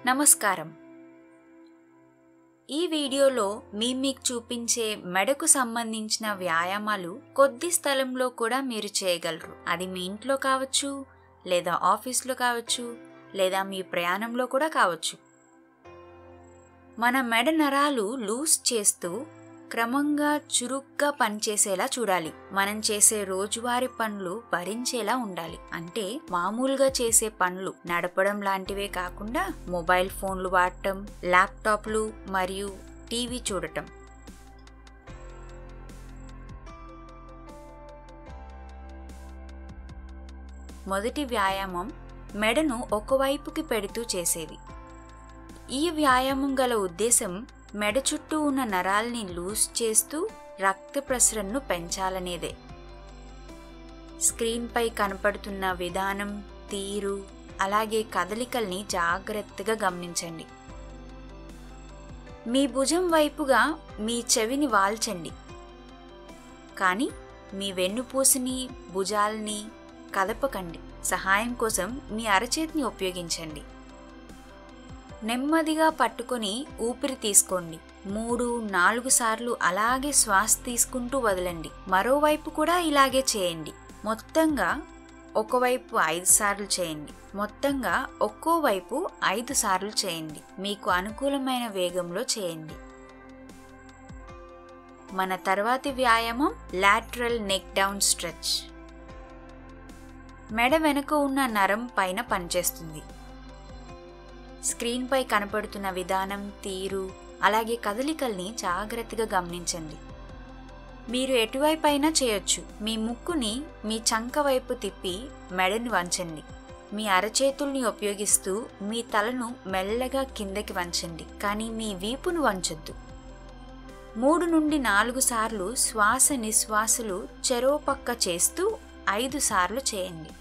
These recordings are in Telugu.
నమస్కారం ఈ వీడియోలో మీ మీకు చూపించే మెడకు సంబంధించిన వ్యాయామాలు కొద్ది స్థలంలో కూడా మీరు చేయగలరు అది మీ ఇంట్లో కావచ్చు లేదా ఆఫీస్లో కావచ్చు లేదా మీ ప్రయాణంలో కూడా కావచ్చు మన మెడ నరాలు లూజ్ చేస్తూ క్రమంగా చురుగ్గా పనిచేసేలా చూడాలి మనం చేసే రోజువారీ పనులు భరించేలా ఉండాలి అంటే మామూలుగా చేసే పనులు నడపడం లాంటివే కాకుండా మొబైల్ ఫోన్లు వాడటం ల్యాప్టాప్లు మరియు టీవీ చూడటం మొదటి వ్యాయామం మెడను ఒకవైపుకి పెడుతూ చేసేది ఈ వ్యాయామం గల ఉద్దేశం మెడ చుట్టూ ఉన్న నరాల్ని లూజ్ చేస్తూ రక్త ప్రసరణను పెంచాలనేదే స్క్రీన్పై కనపడుతున్న విధానం తీరు అలాగే కదలికల్ని జాగ్రత్తగా గమనించండి మీ భుజం వైపుగా మీ చెవిని వాల్చండి కానీ మీ వెన్నుపూసని భుజాల్ని కదపకండి సహాయం కోసం మీ అరచేతిని ఉపయోగించండి నెమ్మదిగా పట్టుకొని ఊపిరి తీసుకోండి మూడు నాలుగు సార్లు అలాగే శ్వాస తీసుకుంటూ వదలండి మరోవైపు కూడా ఇలాగే చేయండి మొత్తంగా ఒకవైపు ఐదు సార్లు చేయండి మొత్తంగా ఒక్కో వైపు ఐదు సార్లు చేయండి మీకు అనుకూలమైన వేగంలో చేయండి మన తర్వాతి వ్యాయామం లాటరల్ నెక్ డౌన్ స్ట్రెచ్ మెడ వెనుక ఉన్న నరం పైన పనిచేస్తుంది స్క్రీన్పై కనపడుతున్న విధానం తీరు అలాగే కదలికల్ని జాగ్రత్తగా గమనించండి మీరు ఎటువైపు అయినా చేయొచ్చు మీ ముక్కుని మీ చంక వైపు తిప్పి మెడని వంచండి మీ అరచేతుల్ని ఉపయోగిస్తూ మీ తలను మెల్లగా కిందకి వంచండి కానీ మీ వీపును వంచొద్దు మూడు నుండి నాలుగు సార్లు శ్వాస నిశ్వాసలు చెరో పక్క చేస్తూ ఐదు సార్లు చేయండి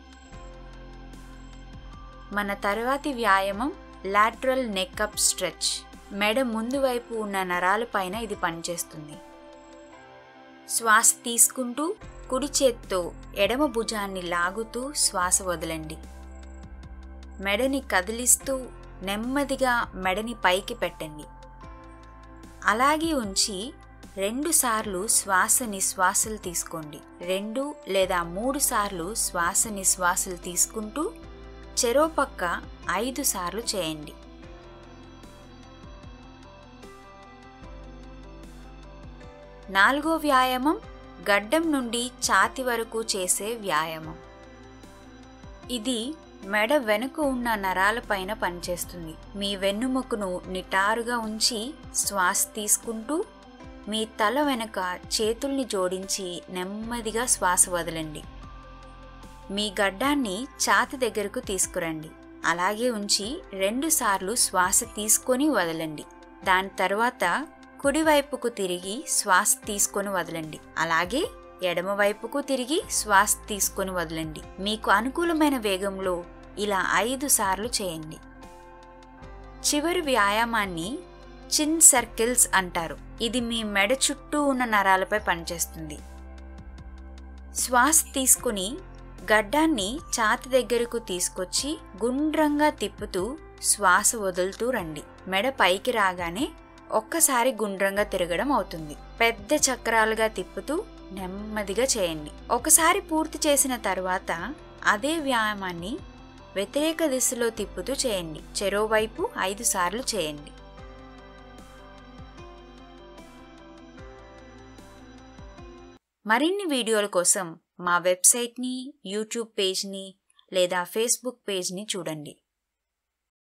మన తర్వాతి వ్యాయామం లాటరల్ నెక్అప్ స్ట్రెచ్ మెడ ముందు వైపు ఉన్న నరాలపైన ఇది పనిచేస్తుంది శ్వాస తీసుకుంటూ కుడి చేత్తో ఎడమ భుజాన్ని లాగుతూ శ్వాస వదలండి మెడని కదిలిస్తూ నెమ్మదిగా మెడని పైకి పెట్టండి అలాగే ఉంచి రెండు సార్లు శ్వాస నిశ్వాసలు తీసుకోండి రెండు లేదా మూడు సార్లు శ్వాస నిశ్వాసలు తీసుకుంటూ చెరో పక్క ఐదు సార్లు చేయండి నాలుగో వ్యాయామం గడ్డం నుండి ఛాతి వరకు చేసే వ్యాయామం ఇది మెడ వెనుక ఉన్న నరాలపైన పనిచేస్తుంది మీ వెన్నుముకను నిటారుగా ఉంచి శ్వాస తీసుకుంటూ మీ తల వెనుక చేతుల్ని జోడించి నెమ్మదిగా శ్వాస వదలండి మీ గడ్డాన్ని ఛాతి దగ్గరకు తీసుకురండి అలాగే ఉంచి రెండు సార్లు శ్వాస తీసుకొని వదలండి దాని తర్వాత కుడివైపుకు తిరిగి శ్వాస తీసుకొని వదలండి అలాగే ఎడమ వైపుకు తిరిగి శ్వాస తీసుకొని వదలండి మీకు అనుకూలమైన వేగంలో ఇలా ఐదు సార్లు చేయండి చివరి వ్యాయామాన్ని చిన్ సర్కిల్స్ అంటారు ఇది మీ మెడ చుట్టూ ఉన్న నరాలపై పనిచేస్తుంది శ్వాస తీసుకుని గడ్డాన్ని ఛాతి దగ్గరకు తీసుకొచ్చి గుండ్రంగా తిప్పుతూ శ్వాస వదులుతూ రండి మెడ పైకి రాగానే ఒక్కసారి గుండ్రంగా తిరగడం అవుతుంది పెద్ద చక్రాలుగా తిప్పుతూ నెమ్మదిగా చేయండి ఒకసారి పూర్తి చేసిన తర్వాత అదే వ్యాయామాన్ని వ్యతిరేక దిశలో తిప్పుతూ చేయండి చెరోవైపు ఐదు సార్లు చేయండి మరిన్ని వీడియోల కోసం మా వెబ్సైట్ని యూట్యూబ్ పేజ్ని లేదా ఫేస్బుక్ పేజ్ని చూడండి